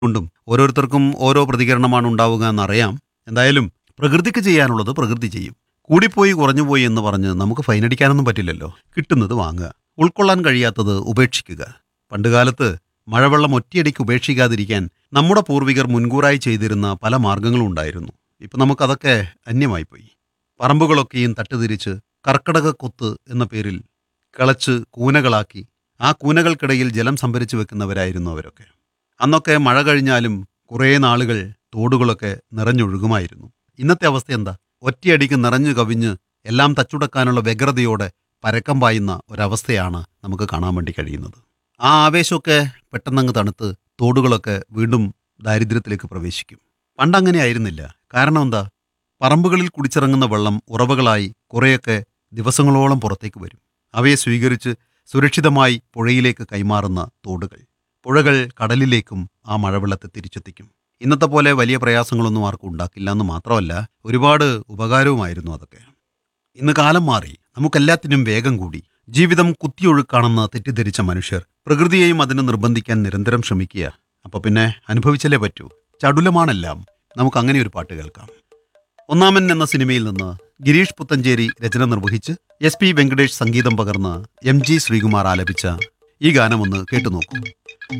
കൊണ്ടും ഓരോരുത്തർക്കും ഓരോ പ്രതികരണമാണ് ഉണ്ടാവുക എന്നറിയാം എന്തായാലും പ്രകൃതിക്ക് ചെയ്യാനുള്ളത് പ്രകൃതി ചെയ്യും കൂടിപ്പോയി കുറഞ്ഞുപോയി എന്ന് പറഞ്ഞ് നമുക്ക് ഫൈനടിക്കാനൊന്നും പറ്റില്ലല്ലോ കിട്ടുന്നത് വാങ്ങുക ഉൾക്കൊള്ളാൻ കഴിയാത്തത് ഉപേക്ഷിക്കുക പണ്ടുകാലത്ത് മഴവെള്ളം ഒറ്റയടിക്ക് ഉപേക്ഷിക്കാതിരിക്കാൻ നമ്മുടെ പൂർവികർ മുൻകൂറായി ചെയ്തിരുന്ന പല മാർഗങ്ങളും ഉണ്ടായിരുന്നു ഇപ്പം നമുക്കതൊക്കെ അന്യമായിപ്പോയി പറമ്പുകളൊക്കെയും തട്ടുതിരിച്ച് കർക്കടക കൊത്ത് എന്ന പേരിൽ കിളച്ച് കൂനകളാക്കി ആ കൂനകൾക്കിടയിൽ ജലം സംഭരിച്ചു വെക്കുന്നവരായിരുന്നു അവരൊക്കെ അന്നൊക്കെ മഴ കഴിഞ്ഞാലും കുറേ നാളുകൾ തോടുകളൊക്കെ നിറഞ്ഞൊഴുകുമായിരുന്നു ഇന്നത്തെ അവസ്ഥ എന്താ ഒറ്റയടിക്ക് നിറഞ്ഞു കവിഞ്ഞ് എല്ലാം തച്ചുടക്കാനുള്ള വ്യഗ്രതയോടെ പരക്കം പായുന്ന ഒരവസ്ഥയാണ് നമുക്ക് കാണാൻ വേണ്ടി കഴിയുന്നത് ആ ആവേശമൊക്കെ പെട്ടെന്നങ്ങ് തണുത്ത് തോടുകളൊക്കെ വീണ്ടും ദാരിദ്ര്യത്തിലേക്ക് പ്രവേശിക്കും പണ്ടങ്ങനെ ആയിരുന്നില്ല കാരണം എന്താ പറമ്പുകളിൽ കുടിച്ചിറങ്ങുന്ന വെള്ളം ഉറവകളായി കുറേയൊക്കെ ദിവസങ്ങളോളം പുറത്തേക്ക് വരും അവയെ സ്വീകരിച്ച് സുരക്ഷിതമായി പുഴയിലേക്ക് കൈമാറുന്ന തോടുകൾ പുഴകൾ കടലിലേക്കും ആ മഴവെള്ളത്തെ തിരിച്ചെത്തിക്കും ഇന്നത്തെ പോലെ വലിയ പ്രയാസങ്ങളൊന്നും ആർക്കും ഉണ്ടാക്കില്ല എന്ന് മാത്രമല്ല ഒരുപാട് ഉപകാരവുമായിരുന്നു അതൊക്കെ ഇന്ന് കാലം മാറി നമുക്കെല്ലാത്തിനും വേഗം കൂടി ജീവിതം കുത്തിയൊഴുക്കാണെന്ന് തെറ്റിദ്ധരിച്ച മനുഷ്യർ പ്രകൃതിയെയും അതിന് നിർബന്ധിക്കാൻ നിരന്തരം ശ്രമിക്കുക അപ്പൊ പിന്നെ അനുഭവിച്ചല്ലേ പറ്റൂ ചടുലമാണെല്ലാം നമുക്ക് അങ്ങനെ ഒരു പാട്ട് കേൾക്കാം ഒന്നാമൻ എന്ന സിനിമയിൽ നിന്ന് ഗിരീഷ് പുത്തഞ്ചേരി രചന നിർവഹിച്ച് എസ് പി വെങ്കടേഷ് സംഗീതം പകർന്ന് എം ജി ശ്രീകുമാർ ആലപിച്ച ഈ ഗാനം ഒന്ന് കേട്ടുനോക്കൂ